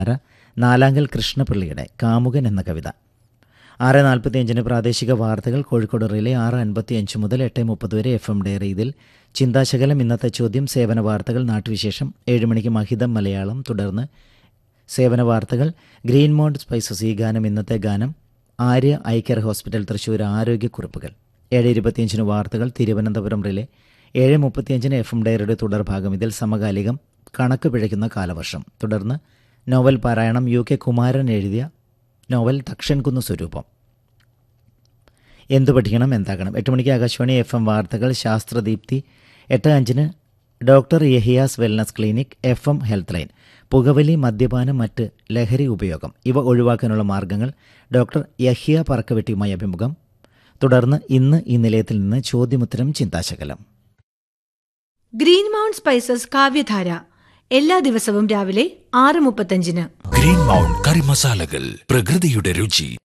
നാലാങ്കൽ കൃഷ്ണപിള്ളിയുടെ കാമുകൻ എന്ന കവിത ആറ് നാൽപ്പത്തിയഞ്ചിന് പ്രാദേശിക വാർത്തകൾ കോഴിക്കോട് റിലേ ആറ് അൻപത്തിയഞ്ച് മുതൽ എട്ട് മുപ്പത് വരെ എഫ് എം ഡയറി ഇതിൽ ചിന്താശകലം ഇന്നത്തെ ചോദ്യം സേവന വാർത്തകൾ നാട്ടുവിശേഷം ഏഴ് മണിക്ക് മഹിതം മലയാളം തുടർന്ന് സേവന വാർത്തകൾ ഗ്രീൻ മൗണ്ട് സ്പൈസസ് ഈ ഗാനം ഇന്നത്തെ ഗാനം ആര്യ ഐക്കർ ഹോസ്പിറ്റൽ തൃശൂർ ആരോഗ്യക്കുറിപ്പുകൾ ഏഴ് ഇരുപത്തിയഞ്ചിന് വാർത്തകൾ തിരുവനന്തപുരം റിലേ ഏഴ് മുപ്പത്തിയഞ്ചിന് എഫ് എം ഡയറിയുടെ തുടർഭാഗം ഇതിൽ സമകാലികം കണക്ക് പിഴയ്ക്കുന്ന കാലവർഷം തുടർന്ന് നോവൽ പാരായണം യു കെ കുമാരൻ എഴുതിയ നോവൽ തക്ഷൻകുന്ന് സ്വരൂപം എന്തു പഠിക്കണം എന്താക്കണം എട്ട് മണിക്ക് ആകാശവാണി എഫ് എം വാർത്തകൾ ശാസ്ത്രദീപ്തി എട്ട് അഞ്ചിന് doctor Yahiyas wellness clinic F M health line പുകവലി മദ്യപാനം മറ്റ് ലഹരി ഉപയോഗം ഇവ ഒഴിവാക്കാനുള്ള മാർഗങ്ങൾ ഡോക്ടർ യഹിയ പറക്കവെട്ടിയുമായി അഭിമുഖം തുടർന്ന് ഇന്ന് ഈ നിലയത്തിൽ നിന്ന് ചോദ്യമുത്തരം ചിന്താശകലം ഗ്രീൻ മൗണ്ട് സ്പൈസസ് കാവ്യധാര എല്ലാ ദിവസവും രാവിലെ ആറ് മുപ്പത്തഞ്ചിന് ഗ്രീൻ മൗണ്ട് കറി മസാലകൾ പ്രകൃതിയുടെ രുചി